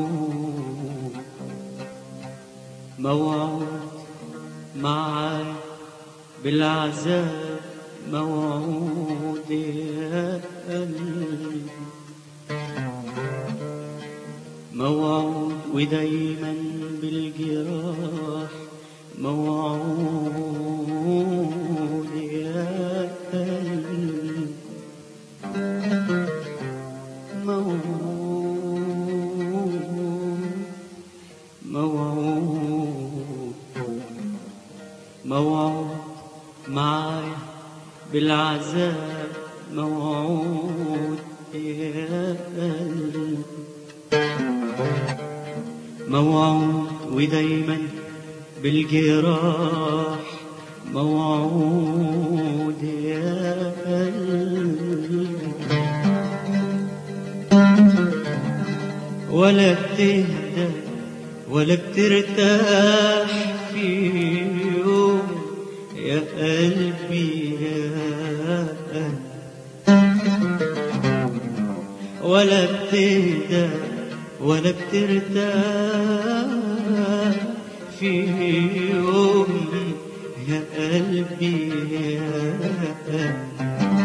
موعود موعود معاي بالعذاب موعود يا قلبي موعود ودايما بالجراح موعود يا قلبي موعود موعود موعود معايا بالعذاب موعود يا قلبي موعود ودايما بالجراح موعود يا قلبي ولا بتهدى ولا بترتاح في يوم يا قلبي يا قلبي ولا بتهدى ولا بترتاح في يوم يا قلبي يا قلبي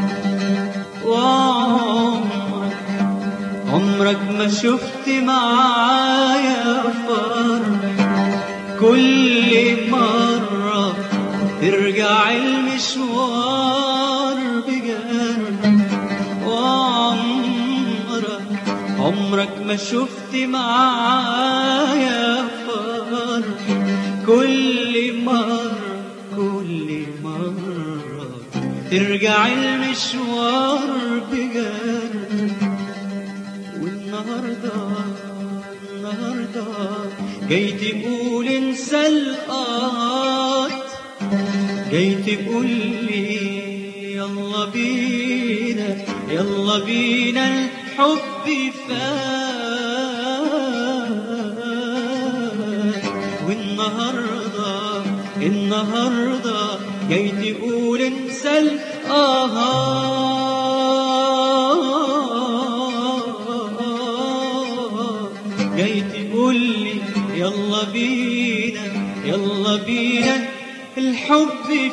وعمرك عمرك ما شفت معايا فرح كل مرة ترجع المشوار بجرح وعمرك عمرك ما شفت معايا فرح كل مرة كل مرة ترجع المشوار بجرح والنهاردة النهاردة جاي تقول انسى القات جاي تقول لي يلا بينا يلا بينا الحب فات والنهاردة النهاردة جاي تقول انسى القهار جاي تقول لي يلا بينا يلا بينا الحب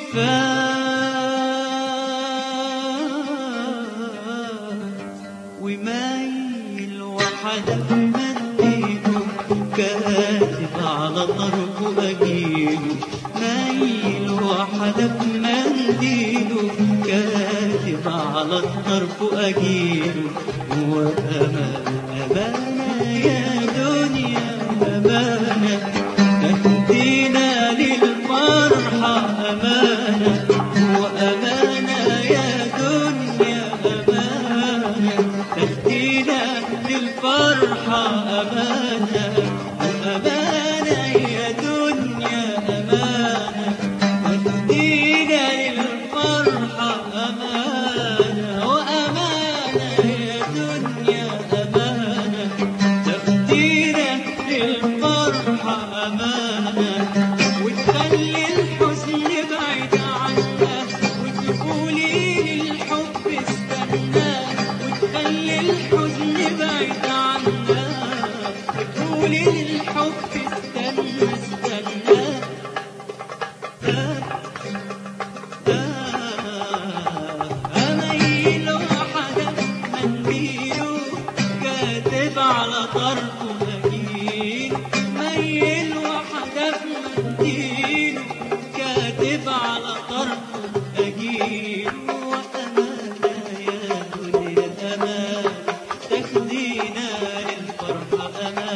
فات ومايل وحدك مدينه كاتب على طرفه أجيله مايل وحدك منديله كاتب على الطرف أجيله وأمانة أمانة يا دنيا أمانة تهدينا للفرحة أمانة وأمانة يا دنيا أمانة تهدينا للفرحة أمانة وأمانة يا دنيا أمانة تهدينا للفرحة أمانة وأمانة يا دنيا أمانة تهدينا للفرحة أمانة وتخلي الحزن بعيد عنا وتقولي للحب استنى وتخلي الحزن بعيد عنا وتقولي للحب استنى استنى أميل وحدك منديله كاتب على طرفه مجيل ميل وحدك منديله كاتب على طرفه أجيل وأمانة يا دنيا أمان تخدينا للفرحة أمان